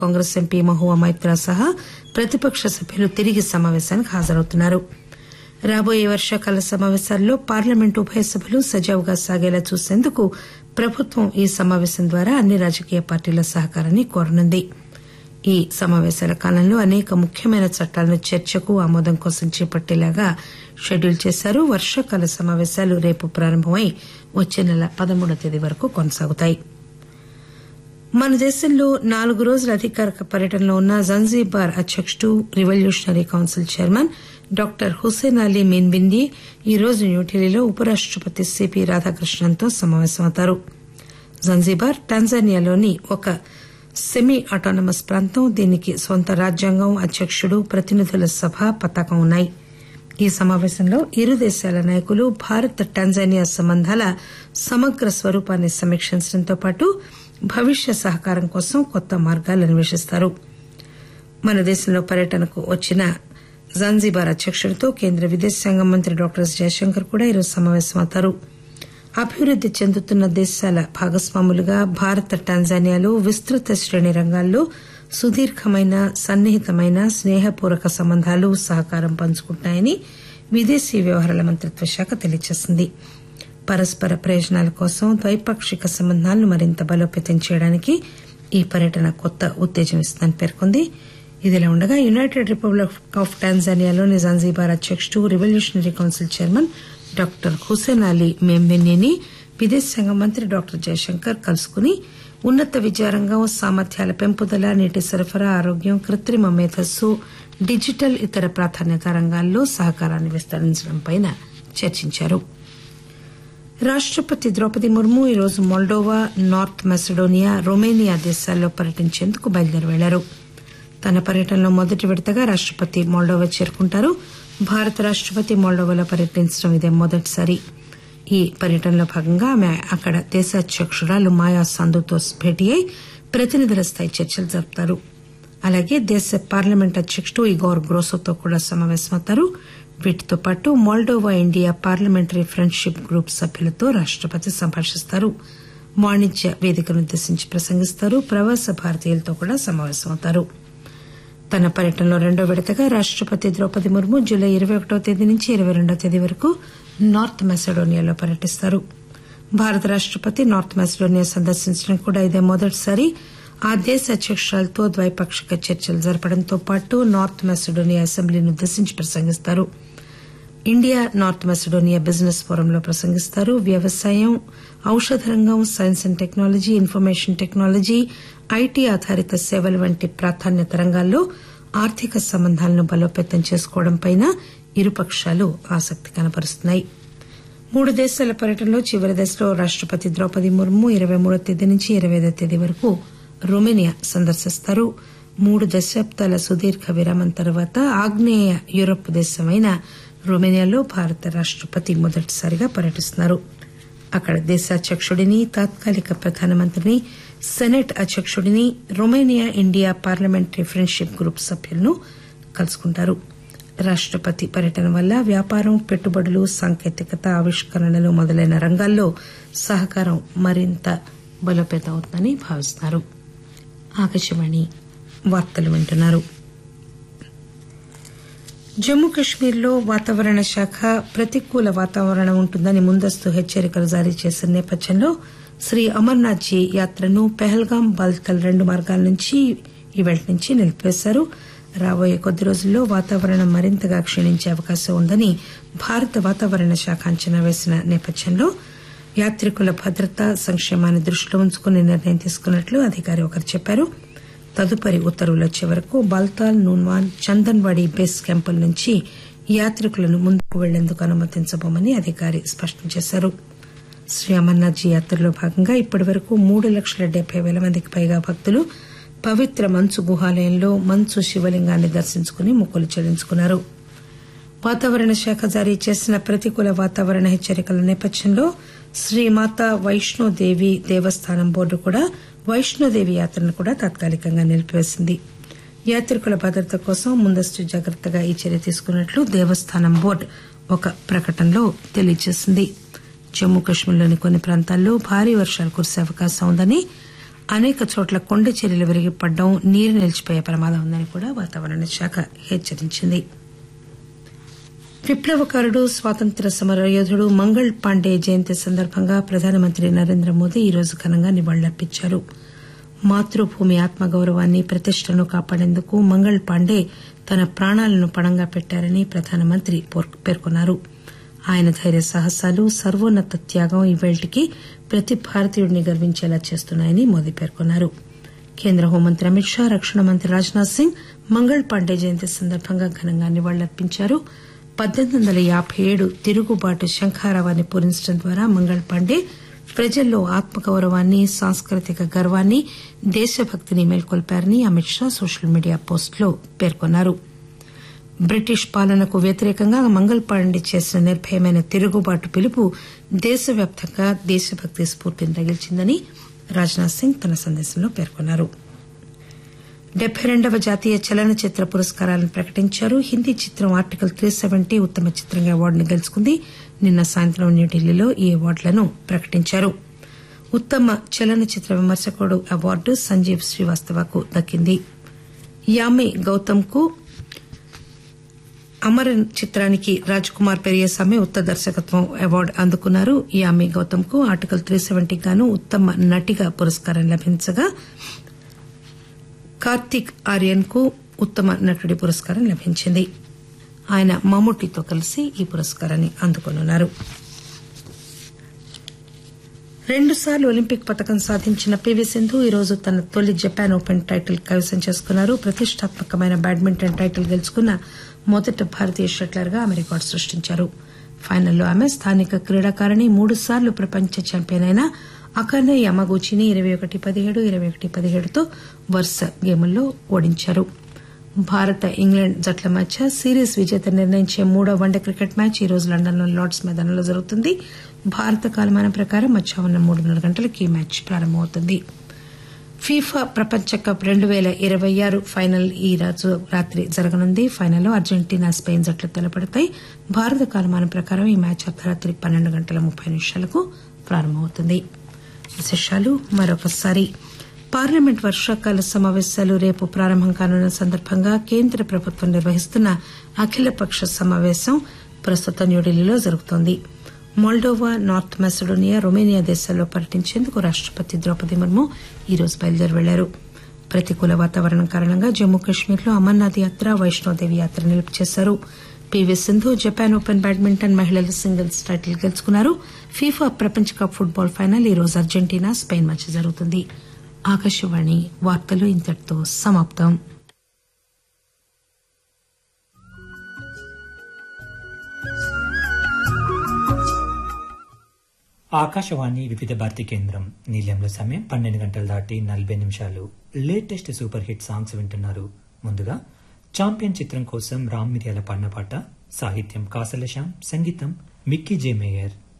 Congress MP Mahua Maitra సహా ప్రతిపక్ష సభ్యులు తిరిగి సమాపేశానికి హాజరవుతున్నారు రాబోయే వర్షాకాల సమాపేశాల్లో పార్లమెంటు ఉభయ సభలు సజావుగా సాగేలా చూసేందుకు ప్రభుత్వం ఈ సమాపేశం ద్వారా అన్ని రాజకీయ పార్టీల సహకారాన్ని కోరనుంది ఈ సమాపేశాల కాలంలో అనేక ముఖ్యమైన చట్టాలను చర్చకు ఆమోదం కోసం చేపట్టేలాగా షెడ్యూల్ చేశారు వర్షాకాల సమాపేశాలు రేపు ప్రారంభమై వచ్చే నెల పదమూడవ తేదీ వరకు కొనసాగుతాయి మన దేశంలో నాలుగు రోజుల అధికారిక పర్యటనలో ఉన్న జంజీబార్ అధ్యకుడు revolutionary council chairman doctor Hussein Ali మీన్బింది ఈ రోజు న్యూఢిల్లీలో ఉపరాష్టపతి సిపి రాధాకృష్ణన్తో సమాపేశమవుతారు జంజీబార్ టాంజానియాలోని ఒక సెమీ ఆటానమస్ ప్రాంతం దీనికి సొంత రాజ్యాంగం అధ్యకుడు ప్రతినిధుల సభ పతాకం ఉన్నాయి ఈ సమాపేశంలో ఇరు దేశాల నాయకులు భారత్ టాంజానియా సంబంధాల సమగ్ర స్వరూపాన్ని సమీక్షించడంతో పాటు భవిష్య సహకారం కోసం కొత్త మార్గాలు అన్వేషిస్తారు మన దేశంలో పర్యటనకు వచ్చిన జాన్జీబార్ అధ్యకుడితో కేంద్ర విదేశాంగ మంత్రి డాక్టర్ ఎస్ జయశంకర్ కూడా ఈరోజు సమాపేశమవుతారు అభివృద్ది చెందుతున్న దేశాల భాగస్వాములుగా భారత్ టాంజానియాలో విస్తృత శ్రేణి రంగాల్లో సుదీర్ఘమైన సన్నిహితమైన స్నేహపూర్వక సంబంధాలు సహకారం పంచుకుంటున్నాయని విదేశీ వ్యవహారాల మంత్రిత్వ శాఖ తెలియజేసింది పరస్పర ప్రయోజనాల కోసం ద్వైపాక్షిక సంబంధాలను మరింత బలోపేతం చేయడానికి ఈ పర్యటన కొత్త ఉత్తేజం ఇస్తుందని పేర్కొంది ఇదిలా ఉండగా యునైటెడ్ రిపబ్లిక్ ఆఫ్ టాంజానియాలోని జాన్జీబార్ అధ్యకుడు revolutionary council chairman doctor Hussein Ali మేంబెన్నిని విదేశాంగ మంత్రి డాక్టర్ జయశంకర్ కలుసుకుని ఉన్నత విద్యారంగం సామర్థ్యాల పెంపుదల నీటి సరఫరా ఆరోగ్యం కృత్రిమ మేధస్సు డిజిటల్ ఇతర ప్రాధాన్యత రంగాల్లో సహకారాన్ని విస్తరించడంపై చర్చించారు రాష్టపతి ద్రౌపది ముర్ము ఈరోజు మొల్డోవా నార్త్ మెసడోనియా రొమేనియా దేశాల్లో పర్యటించేందుకు బయలుదేరి వెళ్లారు తన పర్యటనలో మొదటి విడతగా రాష్టపతి మోల్డోవా చేరుకుంటారు భారత రాష్టపతి మోల్డోవాలో పర్యటించడం ఇదే మొదటిసారి ఈ పర్యటనలో భాగంగా ఆమె అక్కడ దేశాధ్యకురాలు మాయా సందుతో భేటీ అయి ప్రతినిధుల స్థాయి చర్చలు జరుపుతారు అలాగే దేశ పార్లమెంట్ అధ్యకుడు ఇగోర్ గ్రోసోతో కూడా సమాపేశమవుతారు వీటితో పాటు Moldova India parliamentary friendship group సభ్యులతో రాష్టపతి సంభాషిస్తారు వాణిజ్య వేదికనుద్దేశించి ప్రసంగిస్తారు ప్రవాస భారతీయులతో కూడా సమాపేశమవుతారు తన పర్యటనలో రెండో విడతగా రాష్టపతి ద్రౌపది ముర్ము జూలై ఇరవై ఒకటో తేదీ నుంచి ఇరవై రెండో తేదీ వరకు నార్త్ మెసడోనియాలో పర్యటిస్తారు భారత రాష్టపతి నార్త్ మెసడోనియా సందర్శించడం కూడా ఇదే మొదటిసారి ఆ దేశ అధ్యకురాలతో ద్వైపాక్షిక చర్చలు జరపడంతో పాటు నార్త్ మెసడోనియా అసెంబ్లీని ఉద్దేశించి ప్రసంగిస్తారు ఇండియా నార్త్ మెసడోనియా బిజినెస్ ఫోరంలో ప్రసంగిస్తారు వ్యవసాయం ఔషధ రంగం science and technology information technology IT ఆధారిత సేవల వంటి ప్రాధాన్యత రంగాల్లో ఆర్థిక సంబంధాలను బలోపేతం చేసుకోవడంపై ఇరుపక్షాలు ఆసక్తి కనబరుస్తున్నాయి మూడు దేశాల పర్యటనలో చివరి దశలో రాష్టపతి ద్రౌపది ముర్ము ఇరవై మూడో తేదీ నుంచి ఇరవై ఐదో తేదీ వరకు రొమేనియా సందర్శిస్తారు మూడు దశాబ్దాల సుదీర్ఘ విరామం తర్వాత ఆగ్నేయ యూరప్ దేశమైన రొమేనియాలో భారత రాష్టపతి మొదటిసారిగా పర్యటిస్తున్నారు అక్కడ దేశాధ్యకుడిని తాత్కాలిక ప్రధానమంత్రిని సెనెట్ అధ్యకుడిని Romania India parliamentary friendship group సభ్యులను కలుసుకుంటారు రాష్టపతి పర్యటన వల్ల వ్యాపారం పెట్టుబడులు సాంకేతికత ఆవిష్కరణలు మొదలైన రంగాల్లో సహకారం మరింత బలోపేతం అవుతుందని భావిస్తున్నారు ఆకాశవాణి వార్తలు వింటున్నారు జమ్మూ కశ్మీర్లో వాతావరణ శాఖ ప్రతికూల వాతావరణం ఉంటుందని ముందస్తు హెచ్చరికలు జారీ చేసిన నేపథ్యంలో శ్రీ అమర్నాథ్ జీ యాత్రను పెహల్గాం బాల్తల్ రెండు మార్గాల నుంచి ఈవేళ నుంచి నిలిపివేశారు రాబోయే కొద్ది రోజుల్లో వాతావరణం మరింతగా క్షీణించే అవకాశం ఉందని భారత వాతావరణ శాఖ అంచనా వేసిన నేపథ్యంలో యాత్రికుల భద్రత సంక్షేమాన్ని దృష్టిలో ఉంచుకుని నిర్ణయం తీసుకున్నట్లు అధికారి ఒకరు చెప్పారు తదుపరి ఉత్తర్వులు వచ్చే వరకు బాల్తాల్ నూన్వాన్ చందన్వాడి బేస్ క్యాంపుల నుంచి యాత్రికులను ముందుకు వెళ్లేందుకు అనుమతించబోమని అధికారి స్పష్టం చేశారు శ్రీ అమర్నాథ్ జీ యాత్రలో భాగంగా ఇప్పటి వరకు మూడు లక్షల డెబ్బై పేల మందికి పైగా భక్తులు పవిత్ర మంచు గుహాలయంలో మంచు శివలింగాన్ని దర్శించుకుని మొక్కులు చెల్లించుకున్నారు వాతావరణ శాఖ జారీ చేసిన ప్రతికూల వాతావరణ హెచ్చరికల నేపథ్యంలో శ్రీమాత వైష్ణోదేవి దేవస్థానం బోర్డు కూడా వైష్ణోదేవి యాత్రను కూడా తాత్కాలికంగా నిలిపివేసింది యాత్రికుల భద్రత కోసం ముందస్తు జాగ్రత్తగా ఈ చర్య తీసుకున్నట్లు దేవస్థానం బోర్డు ఒక ప్రకటనలో తెలియజేసింది జమ్మూ కశ్మీర్లోని కొన్ని ప్రాంతాల్లో భారీ వర్షాలు కురిసే అవకాశం ఉందని అనేక చోట్ల కొండ చర్యలు విరిగిపడడం నీరు నిలిచిపోయే ప్రమాదం ఉందని కూడా వాతావరణ శాఖ హెచ్చరించింది విప్లవకారుడు స్వాతంత్ర సమర యోధుడు మంగళ్ పాండే జయంతి సందర్భంగా ప్రధానమంత్రి నరేంద్ర మోదీ ఈరోజు ఘనంగా నివాళులర్పించారు మాతృభూమి ఆత్మగౌరవాన్ని ప్రతిష్టను కాపాడేందుకు మంగళ్ పాండే తన ప్రాణాలను పణంగా పెట్టారని ప్రధానమంత్రి పేర్కొన్నారు ఆయన ధైర్య సాహసాలు సర్వోన్నత త్యాగం ఇవాళ్టికి ప్రతి భారతీయుడిని గర్వించేలా చేస్తున్నాయని మోదీ పేర్కొన్నారు కేంద్ర హోంమంత్రి అమిత్ షా రక్షణ మంత్రి రాజ్నాథ్ సింగ్ మంగళ్ పాండే జయంతి సందర్భంగా ఘనంగా నివాళులర్పించారు పద్దెనిమిది వందల యాబై ఏడు తిరుగుబాటు శంఖారావాన్ని పూరించడం ద్వారా మంగళ్ పాండే ప్రజల్లో ఆత్మగౌరవాన్ని సాంస్కృతిక గర్వాన్ని దేశభక్తిని మేల్కొల్పారని అమిత్ షా సోషల్ మీడియా పోస్టులో పేర్కొన్నారు బ్రిటిష్ పాలనకు వ్యతిరేకంగా మంగళ్ పాండే చేసిన నిర్భయమైన తిరుగుబాటు పిలుపు దేశవ్యాప్తంగా దేశభక్తి స్ఫూర్తిని తగిల్చిందని రాజ్నాథ్ సింగ్ తన సందేశంలో పేర్కొన్నారు డెబ్బై రెండవ జాతీయ చలనచిత్ర పురస్కారాలను ప్రకటించారు హిందీ చిత్రం ఆర్టికల్ త్రీ సెవెంటీ ఉత్తమ చిత్రంగా అవార్డును గెలుచుకుంది నిన్న సాయంత్రం న్యూఢిల్లీలో ఈ అవార్డులను ప్రకటించారు ఉత్తమ చలనచిత్ర విమర్శకుడు అవార్డు సంజీవ్ శ్రీవాస్తవకు దక్కింది యామి గౌతమ్ కు అమరన్ చిత్రానికి రాజ్ కుమార్ పెరియసామి ఉత్తమ దర్శకత్వం అవార్డు అందుకున్నారు యామి గౌతమ్ కు ఆర్టికల్ త్రీ సెవెంటీకి గాను ఉత్తమ నటిగా పురస్కారం లభించగా కార్తీక్ ఆర్యన్ కు ఉత్తమ నటుడి పురస్కారం లభించింది ఆయన మమ్ముట్టితో కలిసి ఈ పురస్కారాన్ని అందుకోనున్నారు రెండుసార్లు ఒలింపిక్ పతకం సాధించిన పీవీ సింధు ఈరోజు తన తొలి జపాన్ ఓపెన్ టైటిల్ కైవసం చేసుకున్నారు ప్రతిష్టాత్మకమైన బ్యాడ్మింటన్ టైటిల్ గెలుచుకున్న మొదటి భారతీయ షట్లర్ గా ఆమె రికార్డు సృష్టించారు ఫైనల్లో ఆమె స్థానిక క్రీడాకారిణి మూడుసార్లు ప్రపంచ ఛాంపియన్ అయిన అకానే యమగూచిని ఇరవై ఒకటి పదిహేడు ఇరవై ఒకటి పదిహేడుతో వరుస గేముల్లో ఓడించారు భారత ఇంగ్లాండ్ జట్ల మధ్య సిరీస్ విజేత నిర్ణయించే మూడో వన్డే క్రికెట్ మ్యాచ్ ఈ రోజు లండన్లోని లార్డ్స్ మైదానంలో జరుగుతుంది భారత కాలమానం ప్రకారం మధ్యాహ్నం మూడున్నర గంటలకు ఈ మ్యాచ్ ప్రారంభమవుతుంది ఫీఫా ప్రపంచ కప్ రెండు పేల ఇరవై ఆరు ఫైనల్ ఈ రోజు రాత్రి జరగనుంది ఫైనల్లో అర్జెంటీనా స్పెయిన్ జట్లు తలపడతాయి భారత కాలమానం ప్రకారం ఈ మ్యాచ్ అర్ధరాత్రి పన్నెండు గంటల ముప్పై నిమిషాలకు ప్రారంభమవుతుంది విశేషాలు మరొకసారి పార్లమెంట్ వర్షాకాల సమావేశాలు రేపు ప్రారంభం కానున్న సందర్భంగా కేంద్ర ప్రభుత్వం నిర్వహిస్తున్న అఖిలపక్ష సమావేశం ప్రస్తుతం న్యూఢిల్లీలో జరుగుతోంది మోల్డోవా నార్త్ మెసడోనియా రొమేనియా దేశాల్లో పర్యటించేందుకు రాష్టపతి ద్రౌపది ముర్ము ఈరోజు బయలుదేరి వెళ్లారు ప్రతికూల వాతావరణం కారణంగా జమ్మూ కశ్మీర్లో అమర్నాథ్ యాత్ర వైష్ణోదేవి యాత్ర నిలుపు చేశారు PV Sindhu Japan Open badminton మహిళల సింగిల్స్ టైటిల్ గెలుచుకున్నారు ఫీఫా ప్రపంచ కప్ ఫుట్బాల్ ఫైనల్ ఈరోజు అర్జెంటీనా స్పెయిన్ మధ్య జరుగుతుంది ఆకాశవాణి వార్తలు ఇంతటితో సమాప్తం ఆకాశవాణి వివిధ భారతి కేంద్రం నీలయంలో సమయం పన్నెండు గంటలు దాటి నలభై నిమిషాలు లేటెస్ట్ సూపర్ హిట్ సాంగ్స్ వింటున్నారు ముందుగా చాంపియన్ చిత్రం కోసం రామ్ మిరియాల పాడిన పాట సాహిత్యం కాసలశ్యాం సంగీతం మిక్కీ జే మేయర్